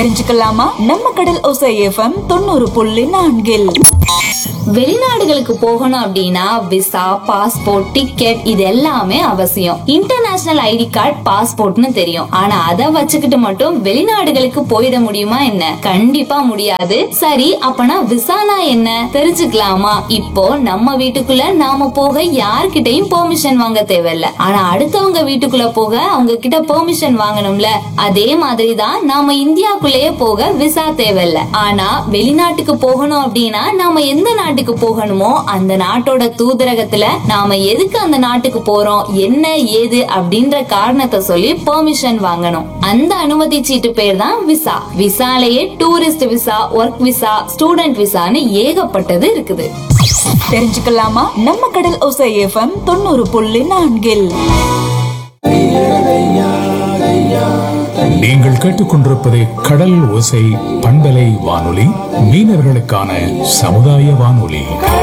தெரிஞ்சுக்கலாமா நம்ம கடல் ஒசை எஃப்எம் தொண்ணூறு புள்ளி நான்கில் வெளிநாடுகளுக்கு போகணும் அப்படின்னா விசா பாஸ்போர்ட் டிக்கெட் இது எல்லாமே அவசியம் இன்டர்நேஷனல் ஐடி கார்டு பாஸ்போர்ட்னு தெரியும் ஆனா அதை வச்சுக்கிட்டு மட்டும் வெளிநாடுகளுக்கு போயிட முடியுமா என்ன கண்டிப்பா முடியாது சரி அப்பனா விசானா என்ன தெரிஞ்சுக்கலாமா இப்போ நம்ம வீட்டுக்குள்ள நாம போக யார்கிட்டயும் பெர்மிஷன் வாங்க தேவையில்ல ஆனா அடுத்தவங்க வீட்டுக்குள்ள போக அவங்க கிட்ட பெர்மிஷன் வாங்கணும்ல அதே மாதிரி தான் நாம இந்தியாக்குள்ளேயே போக விசா தேவையில்ல ஆனா வெளிநாட்டுக்கு போகணும் அப்படின்னா நாம எந்த நாட்டுக்கு போகணுமோ அந்த நாட்டோட தூதரகத்துல நாம எதுக்கு அந்த நாட்டுக்கு போறோம் என்ன ஏது அப்படின்ற காரணத்தை சொல்லி பெர்மிஷன் வாங்கணும் அந்த அனுமதி சீட்டு பேர் தான் விசா விசாலேயே tourist visa work visa student விசான்னு ஏகப்பட்டது இருக்குது தெரிஞ்சுக்கலாமா நம்ம கடல் ஒசை எஃப்எம் தொண்ணூறு புள்ளி நான்கில் நீங்கள் கேட்டுக்கொண்டிருப்பது கடல் ஓசை பண்பலை வானொலி மீனவர்களுக்கான சமுதாய வானொலி